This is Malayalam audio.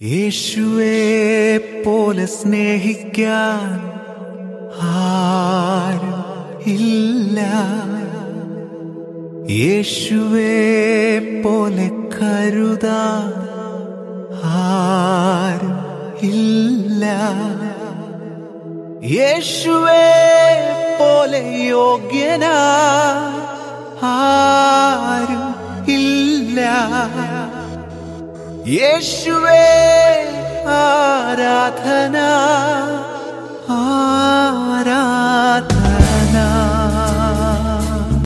യേശുവെ പോലെ സ്നേഹിക്കാൻ ആരും ഇല്ല യേശുവെ പോലെ കരുതാൻ ആരും ഇല്ല യേശുവെ പോലെ യോഗ്യനാ ആരും ഇല്ല യേശുവേ ആരാധന ആരാധന